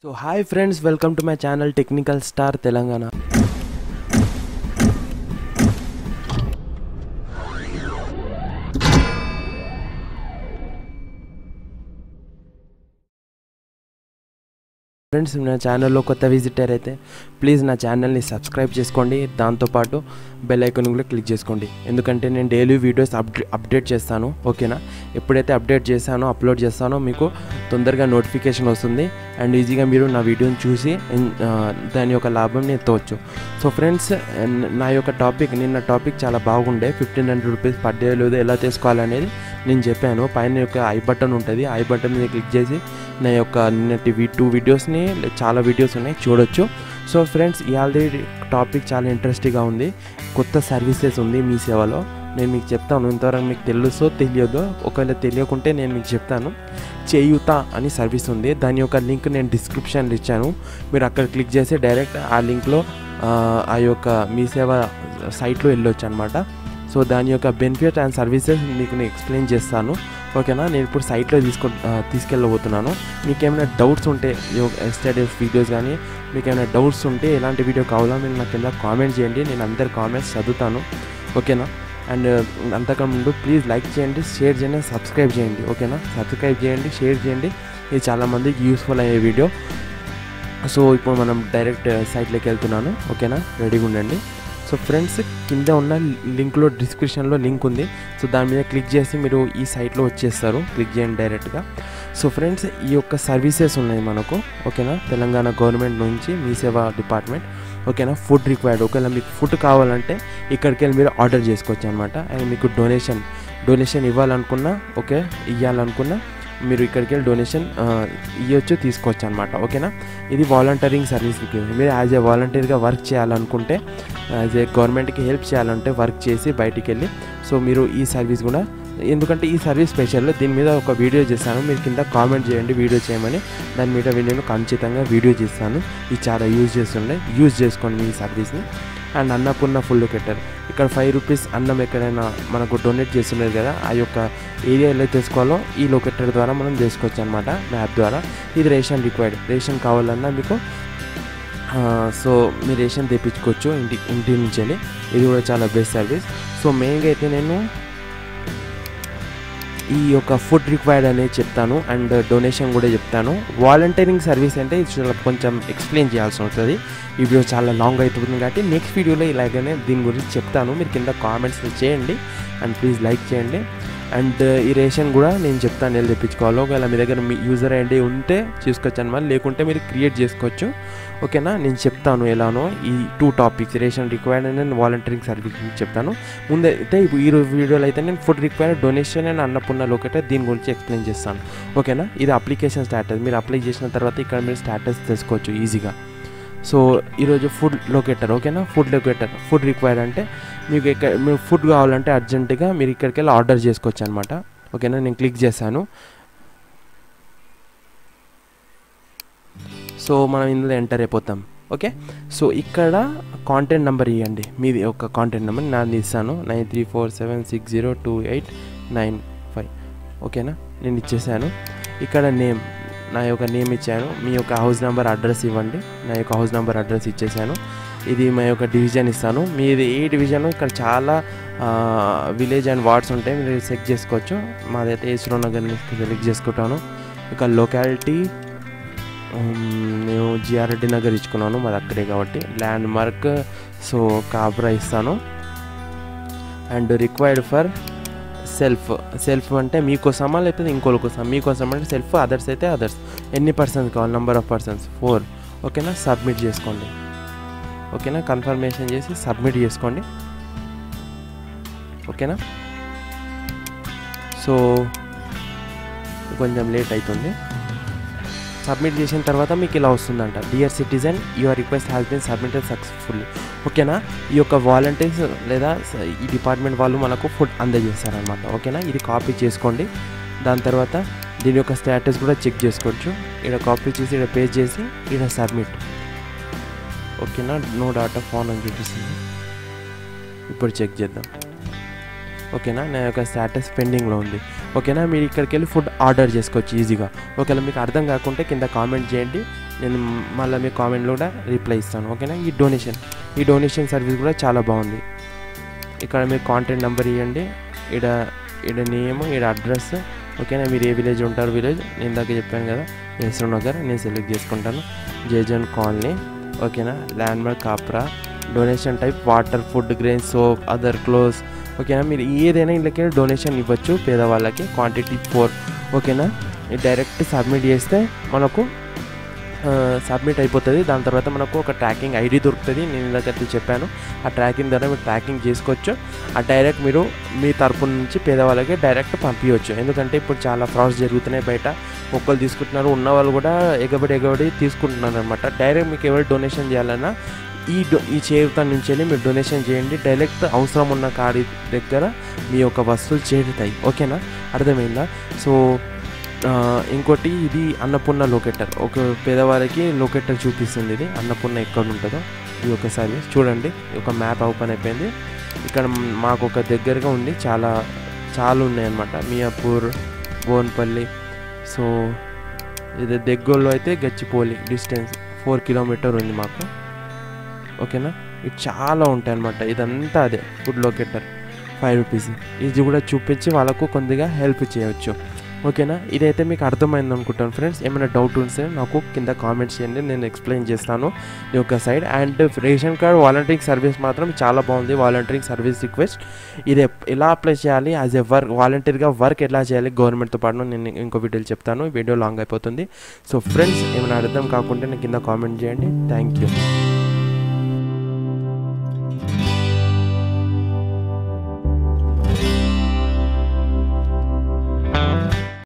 so hi friends welcome to my channel technical star Telangana friends నా ఛానల్లో కొత్త visitor అయితే ప్లీజ్ నా ఛానల్ని సబ్స్క్రైబ్ చేసుకోండి దాంతోపాటు బెల్ ఐకాన్ కూడా క్లిక్ చేసుకోండి ఎందుకంటే నేను డైలీ వీడియోస్ అప్డే అప్డేట్ చేస్తాను ఓకేనా ఎప్పుడైతే అప్డేట్ చేస్తానో అప్లోడ్ చేస్తానో మీకు తొందరగా నోటిఫికేషన్ వస్తుంది అండ్ ఈజీగా మీరు నా వీడియోని చూసి ఎన్- ఆ, దాని యొక్క లాభం ఎత్తవచ్చు సో ఫ్రెండ్స్ నా యొక్క టాపిక్ నిన్న టాపిక్ చాలా బాగుండే fifteen hundred rupees per day లేదు ఎలా తీసుకోవాలనేది నేను చెప్పాను పైన యొక్క ఐ బటన్ ఉంటుంది ఐ బటన్ మీద క్లిక్ చేసి నా యొక్క నిన్నటి వీ టూ వీడియోస్ని చాలా వీడియోస్ ఉన్నాయి చూడొచ్చు సో ఫ్రెండ్స్ ఇవాళ టాపిక్ చాలా ఇంట్రెస్టింగ్గా ఉంది కొత్త సర్వీసెస్ ఉంది మీ సేవలో నేను మీకు చెప్తాను ఇంతవరకు మీకు తెలుసో తెలియదో ఒకవేళ తెలియకుంటే నేను మీకు చెప్తాను చేయుత అని సర్వీస్ ఉంది దాని యొక్క లింక్ నేను డిస్క్రిప్షన్లో ఇచ్చాను మీరు అక్కడ క్లిక్ చేసి డైరెక్ట్ ఆ లింక్లో ఆ యొక్క మీ సేవ సైట్లో వెళ్ళొచ్చు అనమాట సో దాని యొక్క బెనిఫిట్ అండ్ సర్వీసెస్ మీకు నేను ఎక్స్ప్లెయిన్ చేస్తాను ఓకేనా నేను ఇప్పుడు సైట్లో తీసుకో ఆ, తీసుకెళ్ళబోతున్నాను మీకు ఏమైనా డౌట్స్ ఉంటే ఎస్టడీస్ వీడియోస్ కానీ మీకు ఏమైనా డౌట్స్ ఉంటే ఎలాంటి వీడియో కావాలో మీరు నాకు కింద కామెంట్ చేయండి నేను అందరి కామెంట్స్ చదువుతాను ఓకేనా అండ్ అంతకుముందు ప్లీజ్ లైక్ చేయండి షేర్ చేయండి సబ్స్క్రైబ్ చేయండి ఓకేనా సబ్స్క్రైబ్ చేయండి షేర్ చేయండి ఇది చాలామందికి యూస్ఫుల్ అయ్యే వీడియో సో ఇప్పుడు మనం డైరెక్ట్ సైట్లోకి వెళ్తున్నాను ఓకేనా రెడీగా ఉండండి సో ఫ్రెండ్స్ కింద ఉన్న లింక్లో డిస్క్రిప్షన్లో లింక్ ఉంది సో దాని మీద క్లిక్ చేసి మీరు ఈ సైట్లో వచ్చేస్తారు క్లిక్ చేయండి డైరెక్ట్గా సో ఫ్రెండ్స్ ఈ యొక్క సర్వీసెస్ ఉన్నాయి మనకు ఓకేనా తెలంగాణ గవర్నమెంట్ నుంచి మీ సేవా డిపార్ట్మెంట్ ఓకేనా ఫుడ్ రిక్వైర్డ్ ఒకవేళ మీకు ఫుడ్ కావాలంటే ఇక్కడికి వెళ్ళి మీరు ఆర్డర్ చేసుకోవచ్చు అనమాట అండ్ మీకు డొనేషన్ డొనేషన్ ఇవ్వాలనుకున్నా ఓకే ఇవ్వాలనుకున్నా మీరు ఇక్కడికి వెళ్ళి డొనేషన్ ఇవ్వచ్చు తీసుకోవచ్చు అనమాట ఓకేనా ఇది వాలంటీరింగ్ సర్వీస్ మీరు యాజ్ ఏ వాలంటీర్గా వర్క్ చేయాలనుకుంటే యాజ్ ఏ గవర్నమెంట్కి హెల్ప్ చేయాలంటే వర్క్ చేసి బయటికి వెళ్ళి సో మీరు ఈ సర్వీస్ కూడా ఎందుకంటే ఈ సర్వీస్ స్పెషల్ దీని మీద ఒక వీడియో చేస్తాను మీరు కింద కామెంట్ చేయండి వీడియో చేయమని దాని మీద నేను ఖచ్చితంగా వీడియో చేస్తాను ఇది చాలా యూజ్ చేస్తుండే యూజ్ చేసుకోండి ఈ సర్వీస్ని అండ్ అన్నపూర్ణ ఫుల్ లొకేటర్ ఇక్కడ ఫైవ్ రూపీస్ అన్నం ఎక్కడైనా మనకు డొనేట్ చేస్తున్నారు కదా ఆ యొక్క ఏరియా ఎలా తీసుకోవాలో ఈ లొకేటర్ ద్వారా మనం చేసుకోవచ్చు అనమాట మ్యాప్ ద్వారా ఇది రేషన్ రిక్వైర్డ్ రేషన్ కావాలన్నా మీకు ఆ, సో మీరు రేషన్ తెప్పించుకోవచ్చు ఇంటి ఇంటి నుంచి వెళ్ళి ఇది కూడా చాలా బెస్ట్ సర్వీస్ సో మెయిన్గా అయితే నేను ఈ యొక్క ఫుడ్ రిక్వైర్డ్ అనేది చెప్తాను అండ్ డొనేషన్ కూడా చెప్తాను వాలంటీరింగ్ సర్వీస్ అంటే ఇది చాలా కొంచెం ఎక్స్ప్లెయిన్ చేయాల్సి ఉంటుంది ఈ వీడియో చాలా లాంగ్ అవుతుంది కాబట్టి నెక్స్ట్ వీడియోలో ఇలాగనే దీని గురించి చెప్తాను మీరు కింద కామెంట్స్ చేయండి అండ్ ప్లీజ్ లైక్ చేయండి అండ్ ఈ రేషన్ కూడా నేను చెప్తాను వెళ్ళి తెప్పించుకోవాలి ఒకవేళ మీ దగ్గర మీ యూజర్ ఐడి ఉంటే చూసుకోవచ్చు అనమాట లేకుంటే మీరు క్రియేట్ చేసుకోవచ్చు ఓకేనా నేను చెప్తాను ఎలానో ఈ two topics ration required and volunteering service గురించి చెప్తాను ముందైతే ఇప్పుడు ఈ రోజు వీడియోలో అయితే నేను food required donation and Annapurna locator దీని గురించి ఎక్స్ప్లెయిన్ చేస్తాను ఓకేనా ఇది అప్లికేషన్ స్టాటస్ మీరు అప్లై చేసిన తర్వాత ఇక్కడ మీరు స్టాటస్ తెలుసుకోవచ్చు ఈజీగా సో ఈరోజు ఫుడ్ లొకేటర్ ఓకేనా ఫుడ్ లొకేటర్ ఫుడ్ రిక్వైర్డ్ అంటే మీకు ఇక్కడ మీరు ఫుడ్ కావాలంటే అర్జెంటుగా మీరు ఇక్కడికి వెళ్ళి ఆర్డర్ చేసుకోవచ్చు అనమాట ఓకేనా నేను క్లిక్ చేశాను సో మనం ఇందులో ఎంటర్ అయిపోతాం ఓకే సో ఇక్కడ కాంటాక్ట్ నెంబర్ ఇవ్వండి మీది ఒక కాంటాక్ట్ నెంబర్ నాది ఇస్తాను nine three four seven six zero two eight nine five ఓకేనా నేను ఇచ్చేసాను ఇక్కడ నేమ్ నా యొక్క నేమ్ ఇచ్చాను మీ యొక్క హౌస్ నెంబర్ అడ్రస్ ఇవ్వండి నా యొక్క హౌస్ నెంబర్ అడ్రస్ ఇచ్చేసాను ఇది మా యొక్క డివిజన్ ఇస్తాను మీది ఏ డివిజన్ ఇక్కడ చాలా విలేజ్ అండ్ వార్డ్స్ ఉంటాయి మీరు సెలెక్ట్ చేసుకోవచ్చు మాదైతే ఈశ్వర నగర్ సెలెక్ట్ చేసుకుంటాను ఇక లొకాలిటీ నేను జిఆర్రెడ్డి నగర్ ఇచ్చుకున్నాను మాది అక్కడే కాబట్టి ల్యాండ్ మార్క్ సో కాబ్రా ఇస్తాను and required for self self అంటే మీకోసమా లేకపోతే ఇంకోళ్ళ కోసం మీకోసం అంటే సెల్ఫ్ అదర్స్ అయితే అదర్స్ ఎన్ని పర్సన్స్ కావాలి నెంబర్ ఆఫ్ పర్సన్స్ ఫోర్ ఓకేనా సబ్మిట్ చేసుకోండి ఓకేనా కన్ఫర్మేషన్ చేసి సబ్మిట్ చేసుకోండి ఓకేనా సో కొంచెం లేట్ అవుతుంది సబ్మిట్ చేసిన తర్వాత మీకు ఇలా వస్తుందంట dear citizen your request has been submitted successfully ఓకేనా ఈ యొక్క వాలంటీర్స్ లేదా స- ఈ డిపార్ట్మెంట్ వాళ్ళు మనకు ఫుడ్ అందజేస్తారనమాట ఓకేనా ఇది కాపీ చేసుకోండి దాని తర్వాత దీని యొక్క స్టేటస్ కూడా చెక్ చేసుకోవచ్చు ఇక్కడ కాపీ చేసి ఇక్కడ పేజ్ చేసి ఇక్కడ సబ్మిట్ ఓకేనా నో డాటా ఫోన్ అని చూపిస్తుంది ఇప్పుడు చెక్ చేద్దాం ఓకేనా నా యొక్క స్టేటస్ పెండింగ్లో ఉంది ఓకేనా మీరు ఇక్కడికి వెళ్ళి ఫుడ్ ఆర్డర్ చేసుకోవచ్చు ఈజీగా ఒకవేళ మీకు అర్థం కాకుంటే కింద కామెంట్ చేయండి నేను మళ్ళీ మీ కామెంట్లో కూడా రిప్లై ఇస్తాను ఓకేనా ఈ డొనేషన్ ఈ డొనేషన్ సర్వీస్ కూడా చాలా బాగుంది ఇక్కడ మీరు కాంటాక్ట్ నెంబర్ ఇవ్వండి ఇక్కడ ఇక్కడ నేమ్ ఇక్కడ అడ్రస్ ఓకేనా మీరు ఏ విలేజ్ ఉంటారు విలేజ్ నేను ఇందాక చెప్పాను కదా యశ్వర్ నగర్ నేను సెలెక్ట్ చేసుకుంటాను జేజన్ కాలనీ ఓకేనా landmark Kapra donation type water food grain soap other clothes ఓకేనా మీరు ఏదైనా ఇళ్ళకి డొనేషన్ ఇవ్వచ్చు పేదవాళ్ళకి క్వాంటిటీ ఫోర్ ఓకేనా డైరెక్ట్ సబ్మిట్ చేస్తే మనకు సబ్మిట్ అయిపోతుంది దాని తర్వాత మనకు ఒక ట్రాకింగ్ ఐడి దొరుకుతుంది నేను ఇందాక చెప్పాను ఆ ట్రాకింగ్ ద్వారా మీరు ట్రాకింగ్ చేసుకోవచ్చు ఆ డైరెక్ట్ మీరు మీ తరపు నుంచి పేదవాళ్ళకి డైరెక్ట్ పంపించవచ్చు ఎందుకంటే ఇప్పుడు చాలా ఫ్రాడ్స్ జరుగుతున్నాయి బయట మొక్కలు తీసుకుంటున్నారు ఉన్న వాళ్ళు కూడా ఎగబడి ఎగబడి తీసుకుంటున్నారు అనమాట డైరెక్ట్ మీకు ఎవరు డొనేషన్ చేయాలన్నా ఈ డొ ఈ చేయుత నుంచి వెళ్ళి మీరు డొనేషన్ చేయండి డైరెక్ట్ అవసరం ఉన్న కాడి దగ్గర మీ యొక్క వస్తువులు చేరుతాయి ఓకేనా అర్థమైందా సో ఆ, ఇంకోటి ఇది అన్నపూర్ణ లొకేటర్ ఒక పేదవారికి లొకేటర్ చూపిస్తుంది ఇది అన్నపూర్ణ ఎక్కడ ఉంటుందో ఇది ఒకసారి చూడండి ఒక మ్యాప్ ఓపెన్ అయిపోయింది ఇక్కడ మ్- మాకు ఒక దగ్గరగా ఉంది చాలా చాలా ఉన్నాయి అన్నమాట మియాపూర్ బోన్పల్లి సో ఇది దగ్గరలో అయితే గచ్చిపోలి డిస్టెన్స్ ఫోర్ కిలోమీటర్ ఉంది మాకు ఓకేనా ఇది చాలా ఉంటాయి అన్నమాట ఇదంతా అదే ఫుడ్ లొకేటర్ ఫైవ్ రూపీస్ ఇది కూడా చూపించి వాళ్ళకు కొద్దిగా హెల్ప్ చేయవచ్చు ఓకేనా ఇదైతే మీకు అర్థమైంది అనుకుంటాను ఫ్రెండ్స్ ఏమైనా డౌట్ ఉంటే నాకు కింద కామెంట్స్ చేయండి నేను ఎక్స్ప్లెయిన్ చేస్తాను ఈ యొక్క side and ration card volunteering service మాత్రం చాలా బాగుంది వాలంటీరింగ్ సర్వీస్ రిక్వెస్ట్ ఇది ఎప్- ఎలా అప్లై చేయాలి యాజ్ ఎ వర్క్ వాలంటీర్గా వర్క్ ఎలా చేయాలి గవర్నమెంట్తో పాటు నేను ఇంకో వీడియోలు చెప్తాను వీడియో లాంగ్ అయిపోతుంది సో ఫ్రెండ్స్ ఏమైనా అర్థం కాకుంటే నేను కింద కామెంట్ చేయండి థ్యాంక్ యూ